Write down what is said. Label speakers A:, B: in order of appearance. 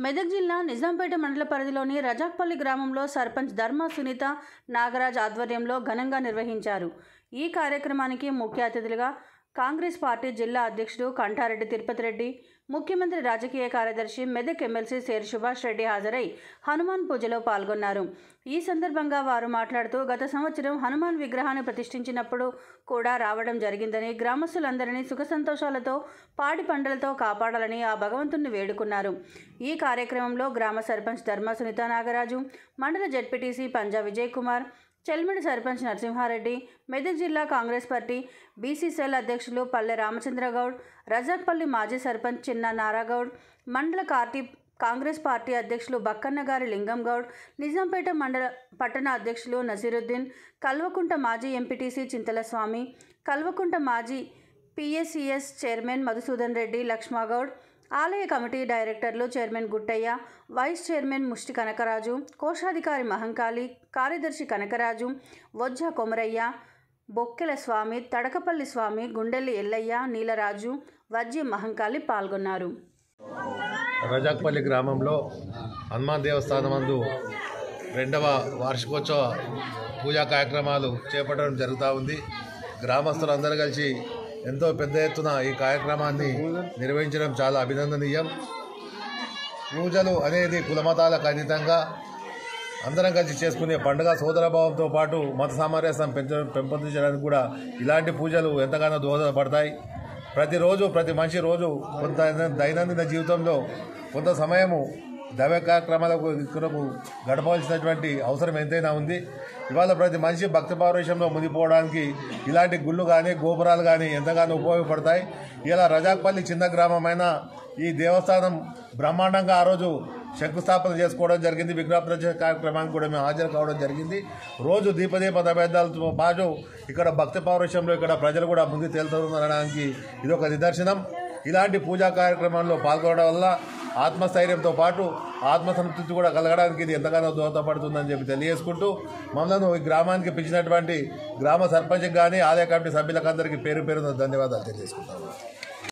A: మెదక్ జిల్లా నిజాంపేట మండల పరిధిలోని రజాక్పల్లి గ్రామంలో సర్పంచ్ ధర్మ సునీత నాగరాజ్ ఆధ్వర్యంలో ఘనంగా నిర్వహించారు ఈ కార్యక్రమానికి ముఖ్య అతిథులుగా కాంగ్రెస్ పార్టీ జిల్లా అధ్యక్షుడు కంఠారెడ్డి తిరుపతి రెడ్డి ముఖ్యమంత్రి రాజకీయ కార్యదర్శి మెదక్ ఎమ్మెల్సీ శేర్ సుభాష్ రెడ్డి హాజరై హనుమాన్ పూజలో పాల్గొన్నారు ఈ సందర్భంగా వారు మాట్లాడుతూ గత సంవత్సరం హనుమాన్ విగ్రహాన్ని ప్రతిష్ఠించినప్పుడు కూడా రావడం జరిగిందని గ్రామస్తులందరినీ సుఖ సంతోషాలతో పాడి పంటలతో కాపాడాలని ఆ భగవంతుణ్ణి వేడుకున్నారు ఈ కార్యక్రమంలో గ్రామ సర్పంచ్ ధర్మ సునీత నాగరాజు మండల జడ్పీటీసీ పంజా విజయ్ కుమార్ చెల్మిడి సర్పంచ్ నరసింహారెడ్డి మెదక్ జిల్లా కాంగ్రెస్ పార్టీ బీసీసీఎల్ అధ్యక్షులు పల్లె రామచంద్రగౌడ్ రజాక్పల్లి మాజీ సర్పంచ్ చిన్న నారాగౌడ్ మండల పార్టీ కాంగ్రెస్ పార్టీ అధ్యక్షులు బక్కన్న గారి లింగం గౌడ్ నిజాంపేట మండల పట్టణ అధ్యక్షులు నసీరుద్దీన్ కల్వకుంట మాజీ ఎంపీటీసీ చింతల స్వామి కల్వకుంట మాజీ పిఎస్సిఎస్ చైర్మన్ మధుసూదన్ రెడ్డి లక్ష్మాగౌడ్ ఆలయ కమిటీ డైరెక్టర్లు చైర్మన్ గుట్టయ్య వైస్ చైర్మన్ ముష్టి కనకరాజు కోశాధికారి మహంకాళి కార్యదర్శి కనకరాజు వజ్జ కొమరయ్య బొక్కెల స్వామి తడకపల్లి స్వామి గుండెల్లి ఎల్లయ్య నీలరాజు వజ్జి మహంకాళి పాల్గొన్నారు
B: రజాక్పల్లి గ్రామంలో హనుమాన్ దేవస్థానం అందు రెండవ వార్షికోత్సవ పూజా కార్యక్రమాలు చేపట్టడం జరుగుతూ ఉంది గ్రామస్తులందరూ కలిసి ఎంతో పెద్ద ఎత్తున ఈ కార్యక్రమాన్ని నిర్వహించడం చాలా అభినందనీయం పూజలు అనేది కులమతాలకు అతీతంగా అందరం కలిసి చేసుకునే పండుగ సోదరభావంతో పాటు మత సామరస్యం పెంచ పెంపొందించడానికి కూడా ఇలాంటి పూజలు ఎంతగానో దోహదపడతాయి ప్రతిరోజు ప్రతి మనిషి రోజు కొంత దైనందిన జీవితంలో కొంత సమయము దైవ కార్యక్రమాలకు కొరకు గడపవలసినటువంటి అవసరం ఎంతైనా ఉంది ఇవాళ ప్రతి మనిషి భక్తి పారవేశంలో మునిగిపోవడానికి ఇలాంటి గుళ్ళు కానీ గోపురాలు కానీ ఎంతగానో ఉపయోగపడతాయి ఇలా రజాక్పల్లి చిన్న గ్రామమైన ఈ దేవస్థానం బ్రహ్మాండంగా ఆ రోజు శంకుస్థాపన చేసుకోవడం జరిగింది విగ్రహ ప్రతిష్ఠ కార్యక్రమానికి కూడా మేము హాజరు కావడం జరిగింది రోజు దీపదీప నైవేద్యాలతో పాటు ఇక్కడ భక్తి పౌరుషంలో ఇక్కడ ప్రజలు కూడా ముందు తేలుతున్నారనడానికి ఇది ఒక నిదర్శనం ఇలాంటి పూజా కార్యక్రమాల్లో పాల్గొనడం వల్ల ఆత్మస్థైర్యంతో పాటు ఆత్మసంతృప్తి కూడా కలగడానికి ఇది ఎంతగానో దోహదపడుతుందని చెప్పి తెలియజేసుకుంటూ మమ్మల్ని ఈ గ్రామానికి పిలిచినటువంటి గ్రామ సర్పంచ్కి కానీ ఆలయ కమిటీ సభ్యులకు అందరికీ పేరు పేరున ధన్యవాదాలు తెలియజేసుకుంటాము